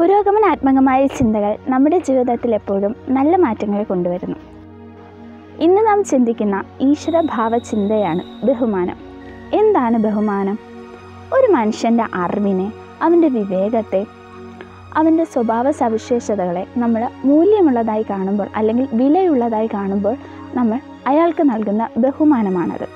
പുരോഗമനാത്മകമായ ചിന്തകൾ നമ്മുടെ ജീവിതത്തിൽ എപ്പോഴും നല്ല മാറ്റങ്ങൾ കൊണ്ടുവരുന്നു ഇന്ന് നാം ചിന്തിക്കുന്ന ഈശ്വരഭാവ ചിന്തയാണ് ബഹുമാനം എന്താണ് ബഹുമാനം ഒരു മനുഷ്യൻ്റെ അറിവിനെ അവൻ്റെ വിവേകത്തെ അവൻ്റെ സ്വഭാവ സവിശേഷതകളെ നമ്മൾ മൂല്യമുള്ളതായി കാണുമ്പോൾ അല്ലെങ്കിൽ വിലയുള്ളതായി കാണുമ്പോൾ നമ്മൾ അയാൾക്ക് നൽകുന്ന ബഹുമാനമാണത്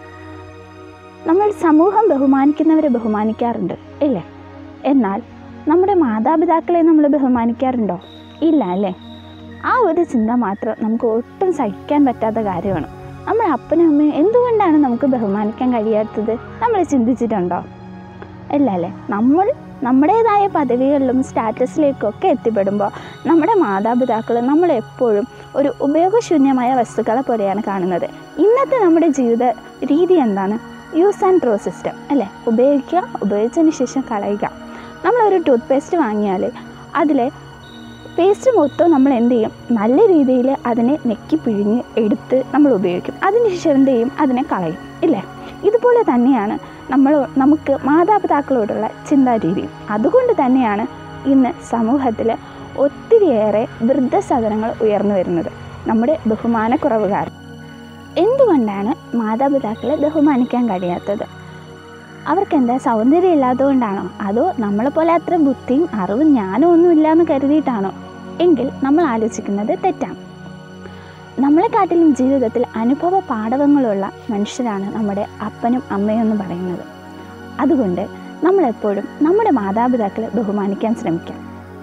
നമ്മൾ സമൂഹം ബഹുമാനിക്കുന്നവരെ ബഹുമാനിക്കാറുണ്ട് ഇല്ലേ എന്നാൽ നമ്മുടെ മാതാപിതാക്കളെ നമ്മൾ ബഹുമാനിക്കാറുണ്ടോ ഇല്ല അല്ലേ ആ ഒരു ചിന്ത മാത്രം നമുക്ക് ഒട്ടും സഹിക്കാൻ പറ്റാത്ത കാര്യമാണ് നമ്മുടെ അപ്പനും അമ്മയും എന്തുകൊണ്ടാണ് നമുക്ക് ബഹുമാനിക്കാൻ കഴിയാത്തത് നമ്മൾ ചിന്തിച്ചിട്ടുണ്ടോ ഇല്ല അല്ലേ നമ്മൾ നമ്മുടേതായ പദവികളിലും സ്റ്റാറ്റസിലേക്കും ഒക്കെ എത്തിപ്പെടുമ്പോൾ നമ്മുടെ മാതാപിതാക്കൾ നമ്മളെപ്പോഴും ഒരു ഉപയോഗശൂന്യമായ വസ്തുക്കളെ പോലെയാണ് കാണുന്നത് ഇന്നത്തെ നമ്മുടെ ജീവിത രീതി എന്താണ് യൂസ് ആൻഡ് ത്രോ സിസ്റ്റം അല്ലേ ഉപയോഗിക്കുക ഉപയോഗിച്ചതിന് ശേഷം കളയുക നമ്മളൊരു ടൂത്ത് പേസ്റ്റ് വാങ്ങിയാൽ അതിലെ പേസ്റ്റ് മൊത്തം നമ്മൾ എന്ത് ചെയ്യും നല്ല രീതിയിൽ അതിനെ നെക്കി പിഴിഞ്ഞ് എടുത്ത് നമ്മൾ ഉപയോഗിക്കും അതിനുശേഷം എന്ത് ചെയ്യും അതിനെ കളയും ഇല്ലേ ഇതുപോലെ തന്നെയാണ് നമ്മൾ നമുക്ക് മാതാപിതാക്കളോടുള്ള ചിന്താരീതി അതുകൊണ്ട് തന്നെയാണ് ഇന്ന് സമൂഹത്തിൽ ഒത്തിരിയേറെ വൃദ്ധസദനങ്ങൾ ഉയർന്നു വരുന്നത് നമ്മുടെ ബഹുമാനക്കുറവ് കാരണം എന്തുകൊണ്ടാണ് മാതാപിതാക്കളെ ബഹുമാനിക്കാൻ കഴിയാത്തത് അവർക്ക് എന്താ സൗന്ദര്യം ഇല്ലാത്തതുകൊണ്ടാണോ അതോ നമ്മളെ പോലെ അത്ര ബുദ്ധിയും അറിവും ജ്ഞാനവും ഒന്നും ഇല്ലയെന്ന് കരുതിയിട്ടാണോ എങ്കിൽ നമ്മൾ ആലോചിക്കുന്നത് തെറ്റാണ് നമ്മളെക്കാട്ടിലും ജീവിതത്തിൽ അനുഭവ പാഠവങ്ങളുള്ള മനുഷ്യരാണ് നമ്മുടെ അപ്പനും അമ്മയും എന്ന് പറയുന്നത് അതുകൊണ്ട് നമ്മളെപ്പോഴും നമ്മുടെ മാതാപിതാക്കളെ ബഹുമാനിക്കാൻ ശ്രമിക്കാം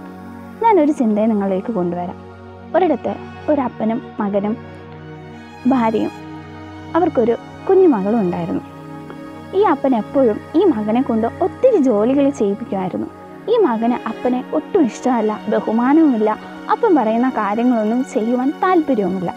ഞാനൊരു ചിന്തയെ നിങ്ങളിലേക്ക് കൊണ്ടുവരാം ഒരിടത്ത് ഒരപ്പനും മകനും ഭാര്യയും അവർക്കൊരു കുഞ്ഞുമകളും ഉണ്ടായിരുന്നു ഈ അപ്പൻ എപ്പോഴും ഈ മകനെ കൊണ്ട് ഒത്തിരി ജോലികൾ ചെയ്യിപ്പിക്കുമായിരുന്നു ഈ മകന് അപ്പനെ ഒട്ടും ഇഷ്ടമല്ല ബഹുമാനവുമില്ല അപ്പൻ പറയുന്ന കാര്യങ്ങളൊന്നും ചെയ്യുവാൻ താല്പര്യവുമില്ല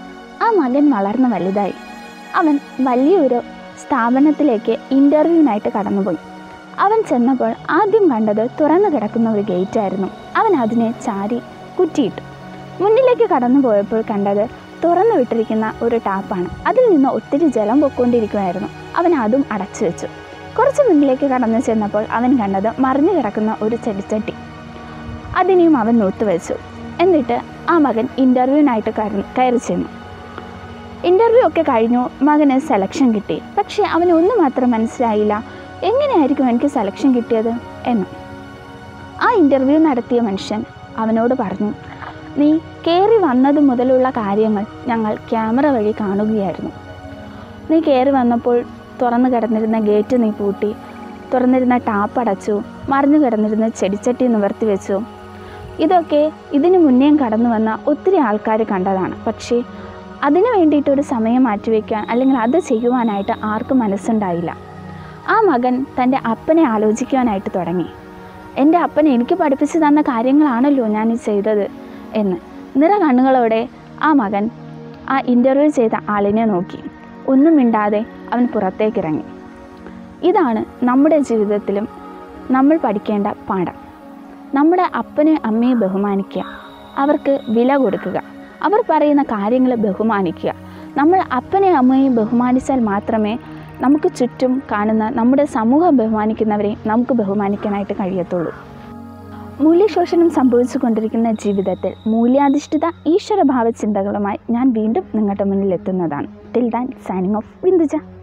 ആ മകൻ വളർന്ന് വലുതായി അവൻ വലിയൊരു സ്ഥാപനത്തിലേക്ക് ഇൻ്റർവ്യൂവിനായിട്ട് കടന്നുപോയി അവൻ ചെന്നപ്പോൾ ആദ്യം കണ്ടത് തുറന്നു കിടക്കുന്ന ഒരു ഗേറ്റായിരുന്നു അവൻ അതിനെ ചാരി കുറ്റിയിട്ടു മുന്നിലേക്ക് കടന്നു പോയപ്പോൾ കണ്ടത് തുറന്നു വിട്ടിരിക്കുന്ന ഒരു ടാപ്പാണ് അതിൽ നിന്ന് ഒത്തിരി ജലം പൊക്കോണ്ടിരിക്കുമായിരുന്നു അവൻ അതും അടച്ചു വെച്ചു കുറച്ച് മുന്നിലേക്ക് കടന്നു ചെന്നപ്പോൾ അവൻ കണ്ടത് മറിഞ്ഞു കിടക്കുന്ന ഒരു ചെടിച്ചട്ടി അതിനെയും അവൻ നൂത്തുവെച്ചു എന്നിട്ട് ആ മകൻ ഇൻ്റർവ്യൂവിനായിട്ട് കയറി ചെന്നു ഇൻ്റർവ്യൂ ഒക്കെ കഴിഞ്ഞു മകന് സെലക്ഷൻ കിട്ടി പക്ഷേ അവന് ഒന്നും മാത്രം മനസ്സിലായില്ല എങ്ങനെയായിരിക്കും എനിക്ക് സെലക്ഷൻ കിട്ടിയത് എന്ന് ആ ഇൻ്റർവ്യൂ നടത്തിയ മനുഷ്യൻ അവനോട് പറഞ്ഞു നീ കയറി വന്നത് മുതലുള്ള കാര്യങ്ങൾ ഞങ്ങൾ ക്യാമറ വഴി കാണുകയായിരുന്നു നീ കയറി വന്നപ്പോൾ തുറന്നു കിടന്നിരുന്ന ഗേറ്റ് നീ പൂട്ടി തുറന്നിരുന്ന ടാപ്പ് അടച്ചു മറിഞ്ഞു കിടന്നിരുന്ന ചെടിച്ചട്ടി നിവർത്തി വെച്ചു ഇതൊക്കെ ഇതിനു മുന്നേയും കടന്നു വന്ന ഒത്തിരി ആൾക്കാർ കണ്ടതാണ് പക്ഷേ അതിനു വേണ്ടിയിട്ടൊരു സമയം മാറ്റിവെക്കാൻ അല്ലെങ്കിൽ അത് ചെയ്യുവാനായിട്ട് ആർക്കും മനസ്സുണ്ടായില്ല ആ മകൻ തൻ്റെ അപ്പനെ ആലോചിക്കുവാനായിട്ട് തുടങ്ങി എൻ്റെ അപ്പൻ എനിക്ക് പഠിപ്പിച്ചു തന്ന കാര്യങ്ങളാണല്ലോ ഞാൻ ഈ ചെയ്തത് എന്ന് നിറ കണ്ണുകളോടെ ആ മകൻ ആ ഇൻ്റർവ്യൂ ചെയ്ത ആളിനെ നോക്കി ഒന്നും മിണ്ടാതെ അവൻ പുറത്തേക്കിറങ്ങി ഇതാണ് നമ്മുടെ ജീവിതത്തിലും നമ്മൾ പഠിക്കേണ്ട പാഠം നമ്മുടെ അപ്പനെ അമ്മയെ ബഹുമാനിക്കുക അവർക്ക് വില കൊടുക്കുക അവർ പറയുന്ന കാര്യങ്ങൾ ബഹുമാനിക്കുക നമ്മൾ അപ്പനെ അമ്മയെയും ബഹുമാനിച്ചാൽ മാത്രമേ നമുക്ക് ചുറ്റും കാണുന്ന നമ്മുടെ സമൂഹം ബഹുമാനിക്കുന്നവരെ നമുക്ക് ബഹുമാനിക്കാനായിട്ട് കഴിയത്തുള്ളൂ മൂല്യശോഷണം സംഭവിച്ചു കൊണ്ടിരിക്കുന്ന ജീവിതത്തിൽ മൂല്യാധിഷ്ഠിത ഈശ്വരഭാവ ചിന്തകളുമായി ഞാൻ വീണ്ടും നിങ്ങളുടെ മുന്നിൽ എത്തുന്നതാണ് till then signing off Binduja